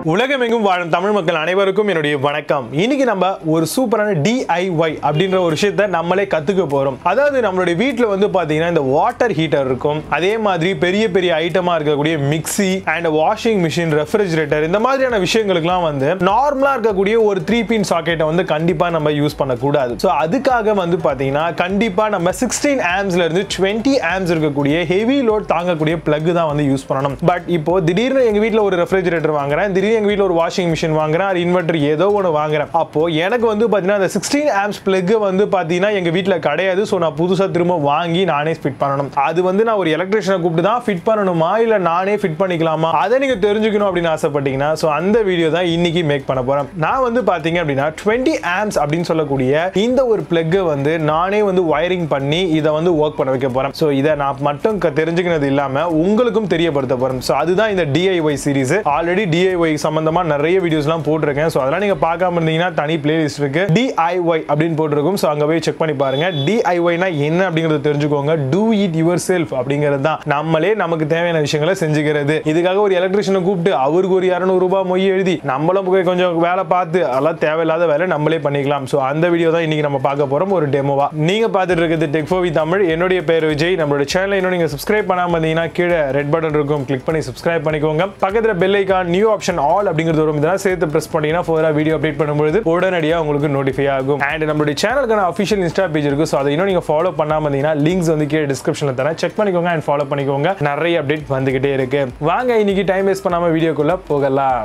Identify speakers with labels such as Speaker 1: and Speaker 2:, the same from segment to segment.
Speaker 1: உலகமெங்கும் வாழும் தமிழ் மக்கள் அனைவருக்கும் என்னுடைய வணக்கம் இன்னைக்கு நம்ம ஒரு சூப்பரான டிஐஒய் அப்படின்ற ஒரு விஷயத்த நம்மளே கத்துக்க போறோம் அதாவது நம்மளுடைய வீட்டில் வந்து பாத்தீங்கன்னா இந்த வாட்டர் ஹீட்டர் இருக்கும் அதே மாதிரி பெரிய பெரிய ஐட்டமா இருக்கக்கூடிய mixie and washing machine refrigerator இந்த மாதிரியான விஷயங்களுக்குலாம் வந்து நார்மலா இருக்கக்கூடிய ஒரு த்ரீ பின் சாக்கெட்டை வந்து கண்டிப்பா நம்ம யூஸ் பண்ணக்கூடாது ஸோ அதுக்காக வந்து பாத்தீங்கன்னா கண்டிப்பா நம்ம சிக்ஸ்டீன் ஆம்ஸ்ல இருந்து டுவெண்ட்டி ஆம்ஸ் இருக்கக்கூடிய ஹெவி லோட் தாங்கக்கூடிய பிளக் தான் வந்து யூஸ் பண்ணணும் பட் இப்போ திடீர்னு எங்க வீட்டில் ஒரு ரெஃப்ரிஜரேட்டர் வாங்குறேன் திடீர்னு எங்க வீட்டில் ஒரு வாஷிங் மிஷின் வாங்குறேன் அது இன்வெர்டர் ஏதோ ஒன்று வாங்குறேன் அப்போ எனக்கு வந்து பார்த்தீங்கன்னா அந்த சிக்ஸ்டீன் ஆம்ஸ் பிளக் வந்து பார்த்தீங்கன்னா எங்க வீட்டில் கிடையாது ஸோ நான் புதுசாக திரும்ப வாங்கி நானே ஃபிட் பண்ணணும் அது வந்து நான் ஒரு எலக்ட்ரிஷியனை கூப்பிட்டு தான் ஃபிட் பண்ணணுமா இல்லை நானே ஃபிட் பண்ணிக்கலாமா அதை நீங்க தெரிஞ்சுக்கணும் அப்படின்னு ஆசைப்பட்டீங்கன்னா ஸோ அந்த வீடியோ தான் இன்னைக்கு மேக் பண்ண போறேன் நான் வந்து பார்த்தீங்க அப்படின்னா டுவெண்ட்டி ஆம்ஸ் அப்படின்னு சொல்லக்கூடிய இந்த ஒரு பிளக்கை வந்து நானே வந்து வயரிங் பண்ணி இதை வந்து ஒர்க் பண்ண வைக்க போறேன் ஸோ இதை நான் மட்டும் க- தெரிஞ்சுக்கினது இல்லாம உங்களுக்கும் தெரியப்படுத்த போறேன் ஸோ அதுதான் இந்த டிஐஒய் சீரிஸ் ஆல்ரெடி டிஐஒய் சம்பந்தமா நிறைய வீடியோஸ்லாம் போட்டிருக்கேன் ஸோ அதெல்லாம் நீங்க பார்க்காம இருந்தீங்கன்னா தனி பிளேலிஸ்ட் இருக்கு டிஐஒய் அப்படின்னு போட்டிருக்கும் ஸோ அங்க போய் செக் பண்ணி பாருங்க டிஐஒய்னா என்ன அப்படிங்கறத தெரிஞ்சுக்கோங்க டூ இட் யுவர் செல்ஃப் அப்படிங்கிறது தான் நம்மளே நமக்கு தேவையான விஷயங்களை செஞ்சுக்கிறது இதுக்காக ஒரு எலக்ட்ரிஷியனை கூப்பிட்டு அவருக்கு ஒரு இரநூறு ரூபாய் மொய் எழுதி நம்மளும் போய் கொஞ்சம் வேலை பார்த்து அதெல்லாம் தேவையில்லாத வேலை நம்மளே பண்ணிக்கலாம் ஸோ அந்த வீடியோ தான் இன்னைக்கு நம்ம பார்க்க போறோம் ஒரு டெமோவா நீங்க பார்த்துட்டு இருக்கிறது டெக்ஃபோவி தமிழ் என்னுடைய பேர் விஜய் நம்மளோட சேனலை இன்னும் நீங்க சப்ஸ்கிரைப் பண்ணாம இருந்தீங்கன்னா கீழே ரெட் பட்டன் இருக்கும் கிளிக் பண்ணி சப்ஸ்கிரைப் பண்ணிக்கோங்க பக்கத்துல bell icon new option all அப்படிங்கிறது வரும் இதெல்லாம் சேர்த்து பிரஸ் பண்ணீங்கன்னா ஃபோரா வீடியோ அப்டேட் பண்ணும்போது உடனடியாக உங்களுக்கு நோட்டிஃபை ஆகும் அண்ட் நம்மளுடைய சேனலுக்கான அஃபிஷியல் இன்ஸ்டா பேஜ் இருக்கு ஸோ அதை இன்னும் நீங்க ஃபாலோ பண்ணாம இருந்தீங்கன்னா லிங்க்ஸ் வந்து கீழே டிஸ்கிரிப்ஷன்ல தரேன் செக் பண்ணிக்கோங்க அண்ட் ஃபாலோ பண்ணிக்கோங்க நிறைய அப்டேட் வந்துகிட்டே இருக்கு வாங்க இன்னைக்கு டைம் வேஸ்ட் பண்ணாம வீடியோக்குள்ள போகலாம்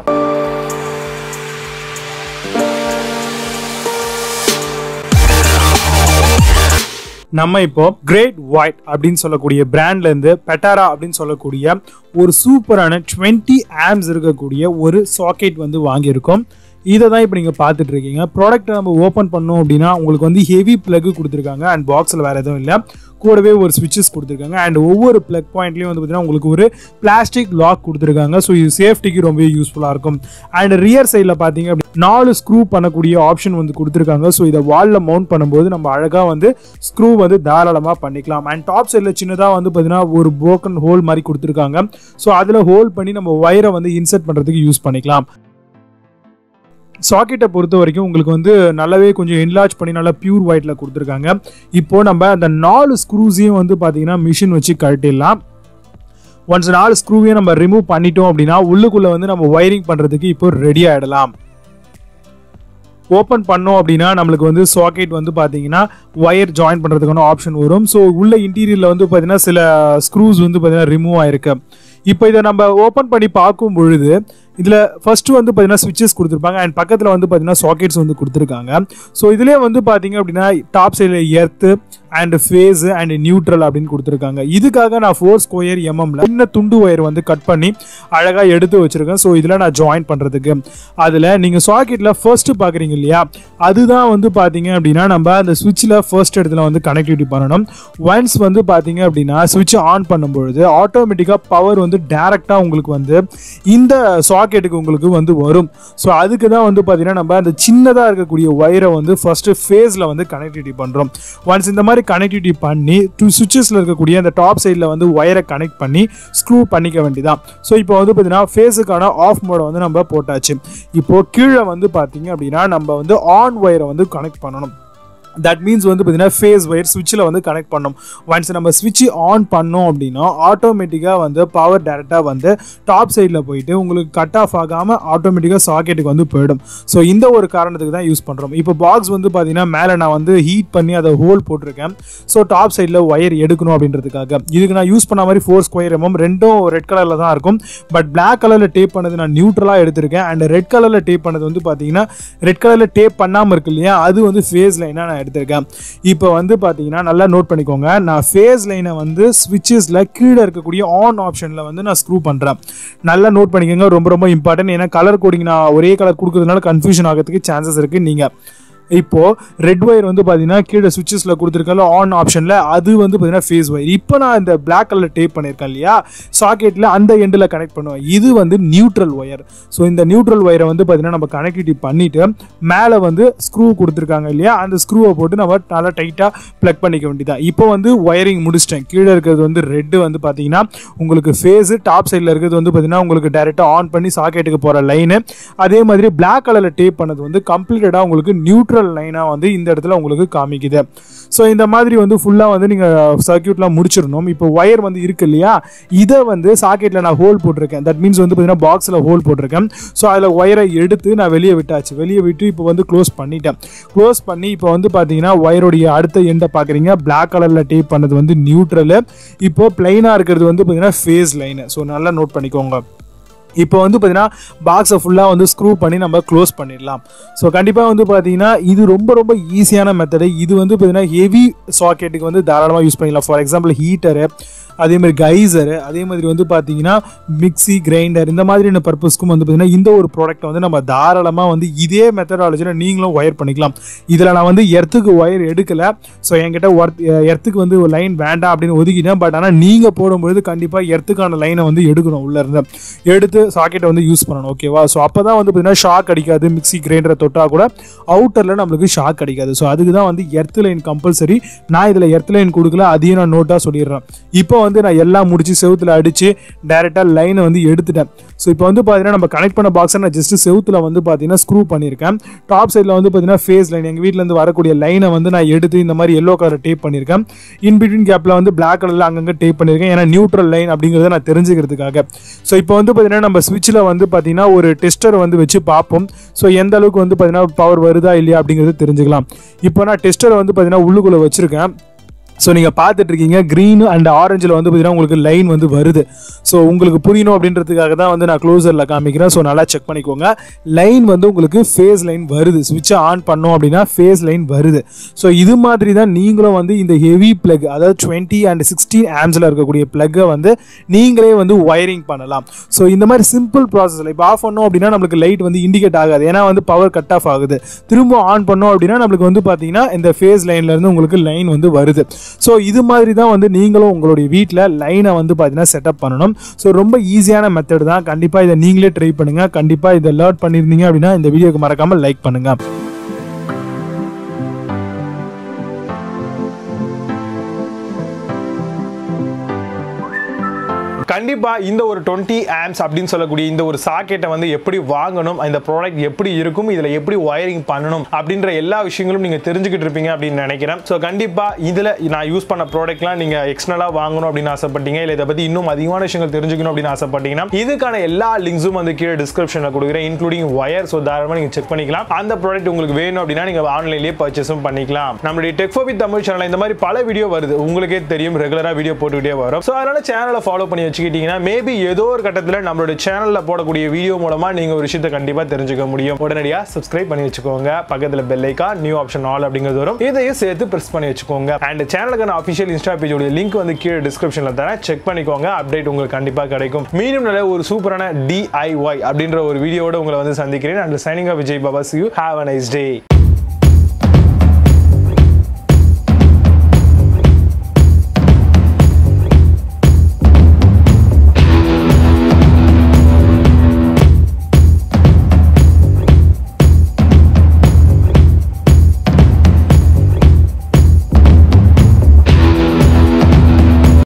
Speaker 1: நம்ம இப்போ கிரேட் ஒயிட் அப்படின்னு சொல்லக்கூடிய பிராண்ட்ல இருந்து பெட்டாரா அப்படின்னு சொல்லக்கூடிய ஒரு சூப்பரான 20 ஆம்ஸ் இருக்கக்கூடிய ஒரு சாக்கெட் வந்து வாங்கியிருக்கோம் இதை தான் இப்போ நீங்கள் பார்த்துட்டு இருக்கீங்க ப்ராடக்ட்டை நம்ம ஓப்பன் பண்ணோம் அப்படின்னா உங்களுக்கு வந்து ஹெவி பிளக் கொடுத்துருக்காங்க அண்ட் பாக்ஸில் வேறு எதுவும் இல்லை கூடவே ஒரு ஸ்விட்சஸ் கொடுத்துருக்காங்க அண்ட் ஒவ்வொரு பிளக் பாயிண்ட்லேயும் வந்து பார்த்தீங்கன்னா உங்களுக்கு ஒரு பிளாஸ்டிக் லாக் கொடுத்துருக்காங்க ஸோ இது சேஃப்டிக்கு ரொம்பவே யூஸ்ஃபுல்லாக இருக்கும் அண்ட் ரியர் சைடில் பார்த்தீங்க அப்படி நாலு ஸ்க்ரூ பண்ணக்கூடிய ஆப்ஷன் வந்து கொடுத்துருக்காங்க ஸோ இதை வாலில் மவுண்ட் பண்ணும்போது நம்ம அழகாக வந்து ஸ்க்ரூ வந்து தாராளமாக பண்ணிக்கலாம் அண்ட் டாப் சைடில் சின்னதாக வந்து பார்த்தீங்கன்னா ஒரு broken ஹோல் மாதிரி கொடுத்துருக்காங்க ஸோ அதில் ஹோல் பண்ணி நம்ம ஒயரை வந்து இன்சர்ட் பண்ணுறதுக்கு யூஸ் பண்ணிக்கலாம் சாக்கெட்டை பொறுத்த வரைக்கும் உங்களுக்கு வந்து நல்லாவே கொஞ்சம் என்லார்ஜ் பண்ணி நல்லா பியூர் ஒயிட்டில் கொடுத்துருக்காங்க இப்போ நம்ம அந்த நாலு ஸ்க்ரூஸையும் வந்து பார்த்தீங்கன்னா மிஷின் வச்சு கழட்டிடலாம் ஒன்ஸ் நாலு ஸ்க்ரூவையும் நம்ம ரிமூவ் பண்ணிட்டோம் அப்படின்னா உள்ளுக்குள்ளே வந்து நம்ம ஒயரிங் பண்ணுறதுக்கு இப்போ ரெடி ஆகிடலாம் ஓப்பன் பண்ணோம் அப்படின்னா நம்மளுக்கு வந்து சாக்கெட் வந்து பார்த்தீங்கன்னா ஒயர் ஜாயின் பண்ணுறதுக்கான ஆப்ஷன் வரும் ஸோ உள்ள இன்டீரியரில் வந்து பார்த்தீங்கன்னா சில ஸ்க்ரூஸ் வந்து பார்த்தீங்கன்னா ரிமூவ் ஆயிருக்கு இப்போ இதை நம்ம ஓப்பன் பண்ணி பார்க்கும் பொழுது இதில் ஃபர்ஸ்ட் வந்து பார்த்தீங்கன்னா ஸ்விட்சஸ் கொடுத்துருப்பாங்க அண்ட் பக்கத்தில் வந்து பார்த்தீங்கன்னா சாக்கெட்ஸ் வந்து கொடுத்துருக்காங்க ஸோ இதுலேயே வந்து பார்த்தீங்க அப்படின்னா டாப் சைடில் earth and phase and neutral அப்படின்னு கொடுத்துருக்காங்க இதுக்காக நான் ஃபோர் ஸ்கொயர் எம்எம்ல சின்ன துண்டு ஒயர் வந்து கட் பண்ணி அழகாக எடுத்து வச்சிருக்கேன் ஸோ இதில் நான் ஜாயின் பண்ணுறதுக்கு அதில் நீங்கள் சாக்கெட்டில் ஃபர்ஸ்ட் பார்க்குறீங்க இல்லையா அதுதான் வந்து பார்த்தீங்க அப்படின்னா நம்ம அந்த சுவிட்சில் ஃபர்ஸ்ட் இடத்துல வந்து கனெக்டிவிட்டி பண்ணணும் ஒன்ஸ் வந்து பார்த்தீங்க அப்படின்னா சுவிட்ச் ஆன் பண்ணும்பொழுது ஆட்டோமேட்டிக்காக பவர் வந்து டேரெக்டாக உங்களுக்கு வந்து இந்த சாக்கெட்டுக்கு உங்களுக்கு வந்து வரும் ஸோ அதுக்கு தான் வந்து பார்த்தீங்கன்னா நம்ம அந்த சின்னதாக இருக்கக்கூடிய ஒயரை வந்து ஃபர்ஸ்ட்டு ஃபேஸில் வந்து கனெக்டிவிட்டி பண்ணுறோம் ஒன்ஸ் இந்த மாதிரி கனெக்டிவிட்டி பண்ணி டூ சுவிச்சஸில் இருக்கக்கூடிய அந்த டாப் சைடில் வந்து ஒயரை கனெக்ட் பண்ணி ஸ்க்ரூ பண்ணிக்க வேண்டியதான் ஸோ இப்போ வந்து பார்த்தீங்கன்னா ஃபேஸுக்கான ஆஃப் மோடை வந்து நம்ம போட்டாச்சு இப்போ கீழே வந்து பார்த்தீங்க அப்படின்னா நம்ம வந்து ஆன் ஒயரை வந்து கனெக்ட் பண்ணணும் தட் மீன்ஸ் வந்து பார்த்தீங்கன்னா ஃபேஸ் ஒயர் சுவிட்சில் வந்து கனெக்ட் பண்ணோம் ஒன்ஸ் நம்ம சுவிட்ச் ஆன் பண்ணோம் அப்படின்னா ஆட்டோமேட்டிக்காக வந்து பவர் டேரெக்டாக வந்து டாப் சைடில் போயிட்டு உங்களுக்கு கட் ஆஃப் ஆகாமல் ஆட்டோமேட்டிக்காக சாக்கெட்டுக்கு வந்து போயிடும் ஸோ இந்த ஒரு காரணத்துக்கு தான் யூஸ் பண்ணுறோம் இப்போ பாக்ஸ் வந்து பார்த்தீங்கன்னா மேலே நான் வந்து ஹீட் பண்ணி அதை ஹோல் போட்டிருக்கேன் ஸோ டாப் சைடில் ஒயர் எடுக்கணும் அப்படின்றதுக்காக இதுக்கு நான் யூஸ் பண்ண மாதிரி ஃபோர் ஸ்கொயர் எம்எம் ரெண்டும் ரெட் கலரில் தான் இருக்கும் பட் Black கலரில் டேப் பண்ணது நான் நியூட்ரலாக எடுத்திருக்கேன் அண்ட் ரெட் கலரில் டேப் பண்ணது வந்து பார்த்தீங்கன்னா ரெட் கலரில் டேப் பண்ணாமல் இருக்கு இல்லையா அது வந்து ஃபேஸ் லைனாக நான் எடுத்திருக்கேன் இப்போ வந்து பார்த்தீங்கன்னா நல்லா நோட் பண்ணிக்கோங்க நான் ஃபேஸ் லைனை வந்து ஸ்விட்சஸில் கீழே இருக்கக்கூடிய ஆன் ஆப்ஷனில் வந்து நான் ஸ்க்ரூ பண்ணுறேன் நல்லா நோட் பண்ணிக்கோங்க ரொம்ப ரொம்ப இம்பார்ட்டன்ட் ஏன்னா கலர் கோடிங் நான் ஒரே கலர் கொடுக்கறதுனால கன்ஃபியூஷன் ஆகிறதுக்கு சான்சஸ் இருக்குது நீங்கள்
Speaker 2: இப்போ ரெட் ஒயர் வந்து பார்த்தீங்கன்னா கீழே சுவிச்சஸில் கொடுத்துருக்கல ஆன் ஆப்ஷனில் அது வந்து பார்த்தீங்கன்னா ஃபேஸ் ஒயர் இப்போ நான் இந்த பிளாக் கலர் டேப் பண்ணியிருக்கேன் இல்லையா சாக்கெட்டில் அந்த எண்டில் கனெக்ட் பண்ணுவேன் இது வந்து நியூட்ரல் ஒயர் ஸோ இந்த நியூட்ரல் ஒயரை வந்து பார்த்தீங்கன்னா நம்ம கனெக்டிவிட்டி பண்ணிட்டு மேலே வந்து ஸ்க்ரூ கொடுத்துருக்காங்க இல்லையா அந்த ஸ்க்ரூவை போட்டு நம்ம நல்லா டைட்டாக ப்ளக் பண்ணிக்க வேண்டியதா இப்போ வந்து ஒயரிங் முடிச்சிட்டேன் கீழே இருக்கிறது வந்து ரெட்டு வந்து பார்த்தீங்கன்னா உங்களுக்கு ஃபேஸு டாப் சைடில் இருக்கிறது வந்து பார்த்தீங்கன்னா உங்களுக்கு டேரெக்டாக ஆன் பண்ணி சாக்கெட்டுக்கு போகிற லைனு அதே மாதிரி பிளாக் கலரில் டேப் பண்ணது வந்து கம்ப்ளீட்டடாக உங்களுக்கு நியூட்ரல் லைனாக வந்து இந்த இடத்துல உங்களுக்கு காமிக்குது ஸோ இந்த மாதிரி வந்து ஃபுல்லாக வந்து நீங்கள் சர்க்கியூட்லாம் முடிச்சிடணும் இப்போ ஒயர் வந்து இருக்கு இல்லையா இதை வந்து சாக்கெட்டில் நான் ஹோல் போட்டிருக்கேன் தட் மீன்ஸ் வந்து பார்த்தீங்கன்னா பாக்ஸில் ஹோல் போட்டிருக்கேன் ஸோ அதில் ஒயரை எடுத்து நான் வெளியே விட்டாச்சு வெளியே விட்டு இப்போ வந்து க்ளோஸ் பண்ணிட்டேன் க்ளோஸ் பண்ணி இப்போ வந்து பார்த்தீங்கன்னா ஒயருடைய அடுத்த எண்டை பார்க்குறீங்க பிளாக் கலரில் டேப் பண்ணது வந்து நியூட்ரலு இப்போ பிளைனாக இருக்கிறது வந்து பார்த்தீங்கன்னா ஃபேஸ் லைனு ஸோ நல்லா நோட் பண்ணிக்கோங்க இப்போ வந்து பார்த்தீங்கன்னா பாக்ஸை ஃபுல்லாக வந்து ஸ்க்ரூ பண்ணி நம்ம க்ளோஸ் பண்ணிடலாம் ஸோ கண்டிப்பாக வந்து பார்த்தீங்கன்னா இது ரொம்ப ரொம்ப ஈஸியான மெத்தடு இது வந்து பார்த்தீங்கன்னா ஹெவி சாக்கெட்டுக்கு வந்து தாராளமாக யூஸ் பண்ணிக்கலாம் ஃபார் எக்ஸாம்பிள் ஹீட்டரு அதே மாதிரி கைசரு அதே மாதிரி வந்து பார்த்தீங்கன்னா மிக்ஸி கிரைண்டர் இந்த மாதிரியான பர்பஸ்க்கும் வந்து பார்த்தீங்கன்னா இந்த ஒரு ப்ராடக்ட்டை வந்து நம்ம தாராளமாக வந்து இதே மெத்தடாலஜியில் நீங்களும் ஒயர் பண்ணிக்கலாம் இதில் நான் வந்து எர்த்துக்கு ஒயர் எடுக்கலை ஸோ என்கிட்ட ஒர்த் எர்த்துக்கு வந்து ஒரு லைன் வேண்டாம் அப்படின்னு ஒதுக்கிட்டேன் பட் ஆனால் நீங்கள் போடும்பொழுது கண்டிப்பாக எர்த்துக்கான லைனை வந்து எடுக்கணும் உள்ள இருந்து எடுத்து சாக்கெட்டை வந்து யூஸ் பண்ணணும் ஓகேவா ஸோ அப்போ தான் வந்து பார்த்தீங்கன்னா ஷாக் அடிக்காது மிக்ஸி கிரைண்டரை தொட்டால் கூட அவுட்டரில் நம்மளுக்கு ஷாக் அடிக்காது ஸோ அதுக்கு தான் வந்து எர்த் லைன் கம்பல்சரி நான் இதில் எர்த் லைன் கொடுக்கல அதையும் நான் நோட்டாக சொல்லிடுறேன் இப்போ வந்து நான் எல்லாம் முடிச்சு செவுத்துல அடிச்சு டேரெக்டாக லைனை வந்து எடுத்துட்டேன் ஸோ இப்போ வந்து பார்த்தீங்கன்னா நம்ம கனெக்ட் பண்ண பாக்ஸை நான் ஜஸ்ட் செவுத்துல வந்து பார்த்தீங்கன்னா ஸ்க்ரூ பண்ணியிருக்கேன் டாப் சைடில் வந்து பார்த்தீங்கன்னா ஃபேஸ் லைன் எங்கள் வீட்டிலேருந்து வரக்கூடிய லைனை வந்து நான் எடுத்து இந்த மாதிரி எல்லோ கலர் டேப் பண்ணியிருக்கேன் இன் பிட்வீன் கேப்பில் வந்து பிளாக் கலரில் அங்கங்கே டேப் பண்ணியிருக்கேன் ஏன்னா நியூட்ரல் லைன் அப்படிங்கிறத நான் தெரிஞ்சுக்கிறதுக்காக ஸோ இப்போ வந்து பார்த்தீங்கன்னா நம்ம ஸ்விட்சில் வந்து பார்த்தீங்கன்னா ஒரு டெஸ்டர் வந்து வச்சு பார்ப்போம் ஸோ எந்த அளவுக்கு வந்து பார்த்தீங்கன்னா பவர் வருதா இல்லையா அப்படிங்கிறது தெரிஞ்சுக்கலாம் இப்போ நான் டெஸ்டரை வந்து பார்த்தீங்கன்னா உள்ளுக்குள்ளே வச்சிருக்கேன் ஸோ நீங்கள் பார்த்துட்டு இருக்கீங்க க்ரீன் அண்ட் ஆரஞ்சில் வந்து பார்த்தீங்கன்னா உங்களுக்கு லைன் வந்து வருது ஸோ உங்களுக்கு புரியணும் அப்படின்றதுக்காக தான் வந்து நான் க்ளோசரில் காமிக்கிறேன் ஸோ நல்லா செக் பண்ணிக்கோங்க லைன் வந்து உங்களுக்கு ஃபேஸ் லைன் வருது ஸ்விட்சை ஆன் பண்ணோம் அப்படின்னா ஃபேஸ் லைன் வருது ஸோ இது மாதிரி தான் நீங்களும் வந்து இந்த ஹெவி பிளக் அதாவது டுவெண்ட்டி அண்ட் சிக்ஸ்டீன் ஆம்ஸில் இருக்கக்கூடிய பிளக்கை வந்து நீங்களே வந்து ஒயரிங் பண்ணலாம் ஸோ இந்த மாதிரி சிம்பிள் ப்ராசஸில் இப்போ ஆஃப் பண்ணோம் அப்படின்னா நம்மளுக்கு லைட் வந்து இண்டிகேட் ஆகாது ஏன்னா வந்து பவர் கட் ஆஃப் ஆகுது திரும்ப ஆன் பண்ணோம் அப்படின்னா நம்மளுக்கு வந்து பார்த்தீங்கன்னா இந்த ஃபேஸ் லைன்லேருந்து உங்களுக்கு லைன் வந்து வருது ஸோ இது மாதிரி தான் வந்து நீங்களும் உங்களுடைய வீட்டில் லைனை வந்து பார்த்தீங்கன்னா செட்டப் பண்ணணும் ஸோ ரொம்ப ஈஸியான மெத்தட் தான் கண்டிப்பாக இதை நீங்களே ட்ரை பண்ணுங்கள் கண்டிப்பாக இதை லேர்ன் பண்ணியிருந்தீங்க அப்படின்னா இந்த வீடியோக்கு மறக்காமல் லைக் பண்ணுங்கள்
Speaker 1: கண்டிப்பா இந்த ஒரு டுவெண்ட்டி ஆம்ஸ் அப்படின்னு சொல்லக்கூடிய இந்த ஒரு சாக்கெட்டை வந்து எப்படி வாங்கணும் இந்த ப்ராடக்ட் எப்படி இருக்கும் இதுல எப்படி ஒயரிங் பண்ணணும் அப்படின்ற எல்லா விஷயங்களும் நீங்க தெரிஞ்சுக்கிட்டு இருப்பீங்க அப்படின்னு நினைக்கிறேன் ஸோ கண்டிப்பா இதுல நான் யூஸ் பண்ண ப்ராடக்ட்லாம் நீங்க எக்ஸ்டர்னலா வாங்கணும் அப்படின்னு ஆசைப்பட்டீங்க இல்லை இதை பத்தி இன்னும் அதிகமான விஷயங்கள் தெரிஞ்சுக்கணும் அப்படின்னு ஆசைப்பட்டீங்கன்னா இதுக்கான எல்லா லிங்க்ஸும் வந்து கீழே டிஸ்கிரிப்ஷன்ல கொடுக்குறேன் இன்க்ளூடிங் ஒயர் ஸோ தாராளமாக நீங்க செக் பண்ணிக்கலாம் அந்த ப்ராடக்ட் உங்களுக்கு வேணும் அப்படின்னா நீங்க ஆன்லைன்லேயே பர்ச்சேஸும் பண்ணிக்கலாம் நம்மளுடைய டெக்ஃபோ வித் தமிழ் சேனல் இந்த மாதிரி பல வீடியோ வருது உங்களுக்கே தெரியும் ரெகுலரா வீடியோ போட்டுக்கிட்டே வரும் ஸோ அதனால சேனலை ஃபாலோ பண்ணி வச்சுக்கிட்டீங்கன்னா மேபி ஏதோ ஒரு கட்டத்தில் நம்மளோட சேனல்ல போடக்கூடிய வீடியோ மூலமா நீங்க ஒரு விஷயத்தை கண்டிப்பா தெரிஞ்சுக்க முடியும் உடனடியா சப்ஸ்கிரைப் பண்ணி வச்சுக்கோங்க பக்கத்துல bell icon new option all அப்படிங்கிறது வரும் இதையும் சேர்த்து பிரஸ் பண்ணி வச்சுக்கோங்க அண்ட் சேனலுக்கான அஃபிஷியல் இன்ஸ்டா பேஜோட லிங்க் வந்து கீழே டிஸ்கிரிப்ஷன்ல தரேன் செக் பண்ணிக்கோங்க அப்டேட் உங்களுக்கு கண்டிப்பா கிடைக்கும் மீண்டும் நல்ல ஒரு சூப்பரான டிஐஒய் அப்படின்ற ஒரு வீடியோட உங்களை வந்து சந்திக்கிறேன் and signing Vijay Baba you have a nice day